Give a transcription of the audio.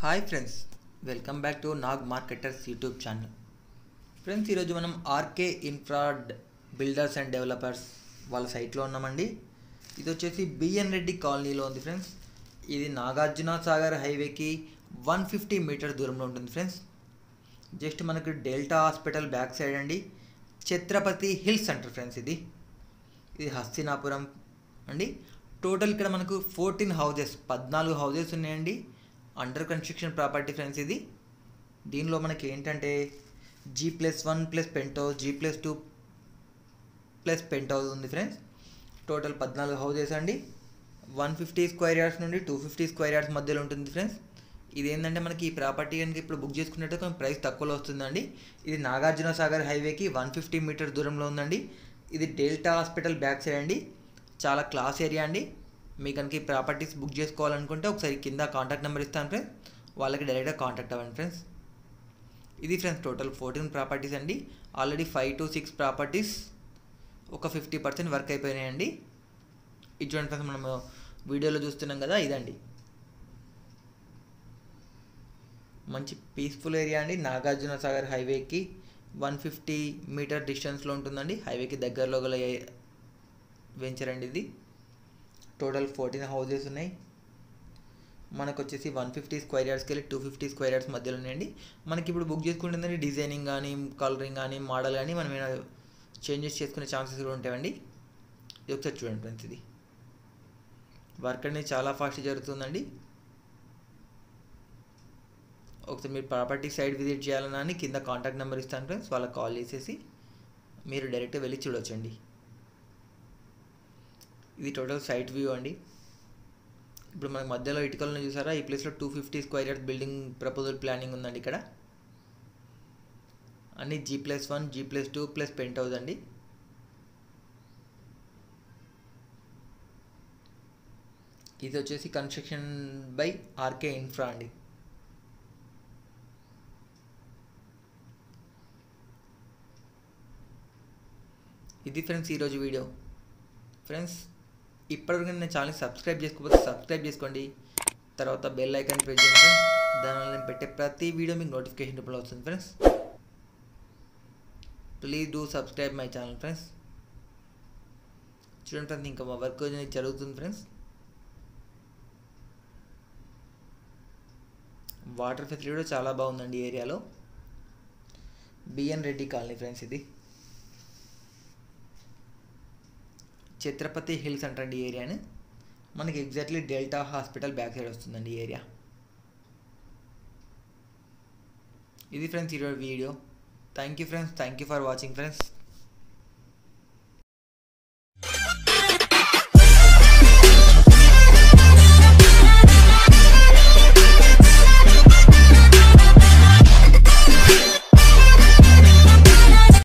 hi friends welcome back to Nag marketers YouTube channel friends ఈరోజు మనం RK infra builders and developers వాళ్ళ సైట్లో ఉన్నామండి ఇది వచ్చేసి బిఎన్ రెడ్డి కాలనీలో ఉంది ఫ్రెండ్స్ ఇది నాగార్జున సాగర్ హైవేకి వన్ ఫిఫ్టీ మీటర్ దూరంలో ఉంటుంది ఫ్రెండ్స్ జస్ట్ మనకు డెల్టా హాస్పిటల్ బ్యాక్ సైడ్ అండి ఛత్రపతి హిల్స్ సెంటర్ ఫ్రెండ్స్ ఇది ఇది హస్తినాపురం అండి టోటల్ ఇక్కడ మనకు ఫోర్టీన్ హౌజెస్ పద్నాలుగు హౌజెస్ ఉన్నాయండి అండర్ కన్స్ట్రక్షన్ ప్రాపర్టీ ఫ్రెండ్స్ ఇది దీనిలో మనకి ఏంటంటే G plus one plus penthouse G plus two plus penthouse ఉంది ఫ్రెండ్స్ టోటల్ పద్నాలుగు హౌజెస్ అండి వన్ ఫిఫ్టీ స్క్వేర్ యార్డ్స్ నుండి టూ ఫిఫ్టీ స్క్వేర్ యార్డ్స్ మధ్యలో ఉంటుంది ఫ్రెండ్స్ ఇది ఏంటంటే మనకి ఈ ప్రాపర్టీ కనుక ఇప్పుడు బుక్ చేసుకున్నట్టు కొంచెం ప్రైస్ తక్కువలో వస్తుందండి ఇది నాగార్జున సాగర్ హైవేకి వన్ ఫిఫ్టీ మీటర్ దూరంలో ఉందండి ఇది డెల్టా హాస్పిటల్ బ్యాక్ సైడ్ అండి చాలా క్లాస్ ఏరియా అండి మీకు కనుక ఈ ప్రాపర్టీస్ బుక్ చేసుకోవాలనుకుంటే ఒకసారి కింద కాంటాక్ట్ నెంబర్ ఇస్తాను ఫ్రెండ్స్ వాళ్ళకి డైరెక్ట్గా కాంటాక్ట్ అవ్వండి ఫ్రెండ్స్ ఇది ఫ్రెండ్స్ టోటల్ ఫోర్టీన్ ప్రాపర్టీస్ అండి already five to six properties ఒక ఫిఫ్టీ పర్సెంట్ వర్క్ అయిపోయినాయండి ఇది చూడండి ఫ్రెండ్స్ మనం వీడియోలో చూస్తున్నాం కదా ఇదండి మంచి పీస్ఫుల్ ఏరియా అండి నాగార్జున సాగర్ హైవేకి వన్ ఫిఫ్టీ మీటర్ డిస్టెన్స్లో ఉంటుందండి హైవేకి దగ్గరలో గల వెంచర్ అండి ఇది టోటల్ ఫోర్టీన్ హౌజెస్ ఉన్నాయి మనకు వచ్చేసి వన్ ఫిఫ్టీ స్క్వేర్ యార్డ్స్కి వెళ్ళి టూ ఫిఫ్టీ స్క్వేర్ యార్డ్స్ మధ్యలో ఉన్నాయండి మనకి ఇప్పుడు బుక్ చేసుకుంటుందండి డిజైనింగ్ కానీ కలరింగ్ కానీ మోడల్ కానీ మనం ఏమైనా చేంజెస్ చేసుకునే ఛాన్సెస్ కూడా ఉంటాయండి ఇది ఒకసారి చూడండి ఫ్రెండ్స్ ఇది వర్క్ అనేది చాలా ఫాస్ట్ జరుగుతుందండి ఒకసారి మీరు ప్రాపర్టీ సైడ్ విజిట్ చేయాలన్నా అని కింద కాంటాక్ట్ నెంబర్ ఇస్తాను ఫ్రెండ్స్ వాళ్ళకి కాల్ చేసేసి మీరు డైరెక్ట్ వెళ్ళి చూడొచ్చండి ఇది టోటల్ సైట్ వ్యూ అండి ఇప్పుడు మనకి మధ్యలో ఇటుకలను చూసారా ఈ ప్లేస్లో two fifty square yard building proposal planning ఉందండి ఇక్కడ అన్ని G plus one G plus two plus penthouse అండి ఇది వచ్చేసి కన్స్ట్రక్షన్ బై ఆర్కే ఇన్ఫ్రా అండి ఇది ఫ్రెండ్స్ ఈరోజు వీడియో ఫ్రెండ్స్ ఇప్పటివరకు నేను ఛానల్ సబ్స్క్రైబ్ చేసుకోకపోతే సబ్స్క్రైబ్ చేసుకోండి తర్వాత బెల్ ఐకాన్ ప్రెస్ చేయండి ఫ్రెండ్స్ దానివల్ల నేను పెట్టే ప్రతి వీడియో మీకు నోటిఫికేషన్ రూపంలో వస్తుంది friends please do subscribe my channel friends చూడండి ఫ్రెండ్స్ ఇంకా మా వర్క్ అనేది జరుగుతుంది ఫ్రెండ్స్ వాటర్ ఫెసిలిటీ కూడా చాలా బాగుందండి ఈ ఏరియాలో బిఎన్ రెడ్డి కాలనీ ఫ్రెండ్స్ ఇది ఛత్రపతి హిల్స్ అంటండి ఈ ఏరియాని మనకి exactly Delta hospital back side వస్తుందండి ఈ ఏరియా ఇది ఫ్రెండ్స్ ఈరోజు video thank you friends thank you for watching friends